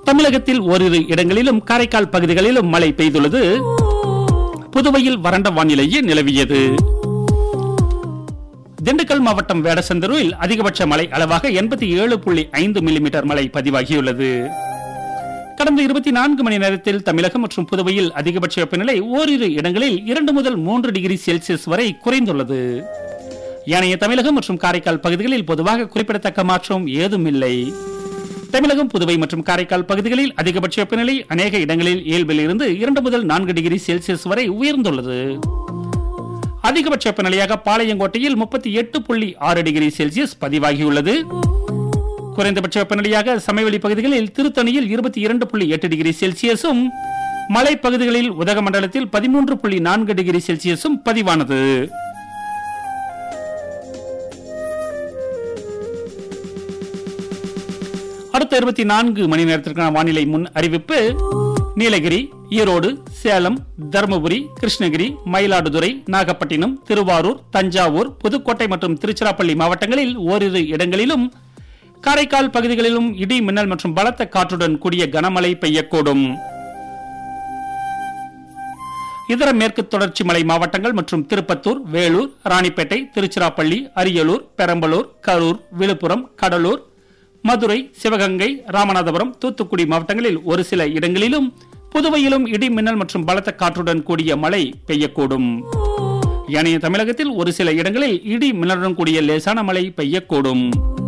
தமிழகத்தில் ஓரிரு இடங்களிலும் காரைக்கால் பகுதிகளிலும் மழை பெய்துள்ளது புதுவையில் வறண்ட வானிலையே நிலவியது திண்டுக்கல் மாவட்டம் வேடசந்தூரில் அதிகபட்ச மழை அளவாக எண்பத்தி ஏழு புள்ளி ஐந்து மில்லிமீட்டர் மழை பதிவாகியுள்ளது கடந்த இருபத்தி நான்கு மணி நேரத்தில் தமிழகம் மற்றும் புதுவையில் அதிகபட்ச வெப்பநிலை ஓரிரு இடங்களில் இரண்டு முதல் மூன்று டிகிரி செல்சியஸ் வரை குறைந்துள்ளது ஏனைய தமிழகம் மற்றும் காரைக்கால் பகுதிகளில் பொதுவாக குறிப்பிடத்தக்க மாற்றம் ஏதுமில்லை தமிழகம் புதுவை மற்றும் காரைக்கால் பகுதிகளில் அதிகபட்ச வெப்பநிலை அநேக இடங்களில் இயல்பில் இருந்து இரண்டு முதல் நான்கு டிகிரி செல்சியஸ் வரை உயர்ந்துள்ளது அதிகபட்ச வெப்பநிலையாக பாளையங்கோட்டையில் முப்பத்தி எட்டு புள்ளி ஆறு டிகிரி செல்சியஸ் பதிவாகியுள்ளது குறைந்தபட்ச வெப்பநிலையாக சமவெளி பகுதிகளில் திருத்தணியில் இருபத்தி இரண்டு புள்ளி எட்டு டிகிரி செல்சியஸும் மலைப்பகுதிகளில் உதகமண்டலத்தில் பதிமூன்று புள்ளி நான்கு டிகிரி செல்சியஸும் பதிவானது அடுத்த இருபத்தி நான்கு மணி நேரத்திற்கான வானிலை முன் அறிவிப்பு நீலகிரி ஈரோடு சேலம் தருமபுரி கிருஷ்ணகிரி மயிலாடுதுறை நாகப்பட்டினம் திருவாரூர் தஞ்சாவூர் புதுக்கோட்டை மற்றும் திருச்சிராப்பள்ளி மாவட்டங்களில் ஓரிரு இடங்களிலும் காரைக்கால் பகுதிகளிலும் இடி மின்னல் மற்றும் பலத்த காற்றுடன் கூடிய கனமழை பெய்யக்கூடும் இதர மேற்கு தொடர்ச்சி மலை மாவட்டங்கள் மற்றும் திருப்பத்தூர் வேலூர் ராணிப்பேட்டை திருச்சிராப்பள்ளி அரியலூர் பெரம்பலூர் கரூர் விழுப்புரம் கடலூர் மதுரை சிவகங்கை ராமநாதபுரம் தூத்துக்குடி மாவட்டங்களில் ஒரு சில இடங்களிலும் புதுவையிலும் இடி மின்னல் மற்றும் பலத்த காற்றுடன் கூடிய மழை பெய்யக்கூடும் ஏனைய தமிழகத்தில் ஒரு சில இடங்களில் இடி மின்னலுடன் கூடிய லேசான மழை பெய்யக்கூடும்